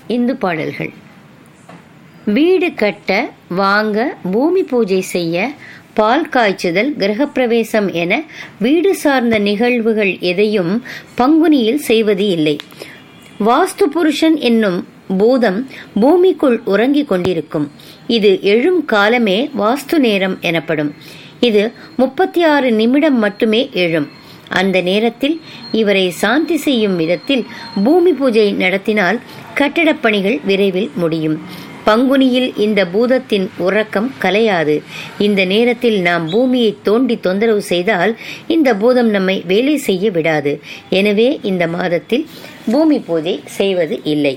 இந்து பாடல்கள் வீடு கட்ட வாங்க பூமி பூஜை செய்ய பால் காய்ச்சுதல் கிரகப்பிரவேசம் என வீடு சார்ந்த நிகழ்வுகள் எதையும் பங்குனியில் செய்வது இல்லை வாஸ்து புருஷன் என்னும் பூதம் பூமிக்குள் உறங்கிக் கொண்டிருக்கும் இது எழும் காலமே வாஸ்து நேரம் எனப்படும் இது முப்பத்தி ஆறு நிமிடம் மட்டுமே எழும் அந்த நேரத்தில் இவரை சாந்தி செய்யும் விதத்தில் பூமி பூஜை நடத்தினால் கட்டடப் பணிகள் விரைவில் முடியும் பங்குனியில் இந்த பூதத்தின் உறக்கம் கலையாது இந்த நேரத்தில் நாம் பூமியை தோண்டி தொந்தரவு செய்தால் இந்த பூதம் நம்மை வேலை செய்ய விடாது எனவே இந்த மாதத்தில் பூமி பூஜை செய்வது இல்லை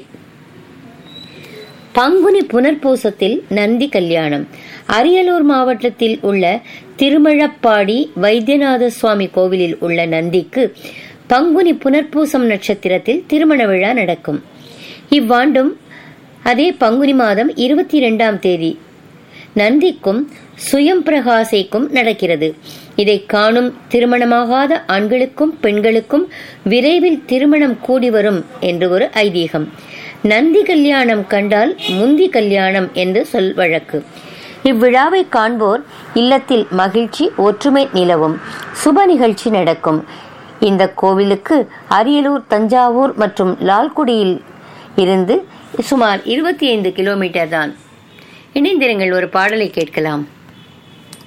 பங்குனி புனர்பூசத்தில் நந்தி கல்யாணம் அரியலூர் மாவட்டத்தில் உள்ள திருமழப்பாடி வைத்தியநாத சுவாமி கோவிலில் உள்ள நந்திக்கு பங்குனி புனர்பூசம் நட்சத்திரத்தில் திருமண விழா நடக்கும் இவ்வாண்டும் அதே பங்குனி மாதம் இருபத்தி இரண்டாம் தேதி நந்திக்கும் சுயம் பிரகாசைக்கும் நடக்கிறது இதை காணும் திருமணமாகாத ஆண்களுக்கும் பெண்களுக்கும் விரைவில் திருமணம் கூடி வரும் என்று ஒரு ஐதீகம் நந்தி கல்யாணம் கண்டால் முந்தி கல்யாணம் என்று சொல் வழக்கு இவ்விழாவை காண்போர் இல்லத்தில் மகிழ்ச்சி ஒற்றுமை நிலவும் சுப நிகழ்ச்சி நடக்கும் இந்த கோவிலுக்கு அரியலூர் தஞ்சாவூர் மற்றும் லால்குடியில் இருந்து சுமார் இருபத்தி ஐந்து கிலோமீட்டர் தான் இணைந்திருங்கள் ஒரு பாடலை கேட்கலாம்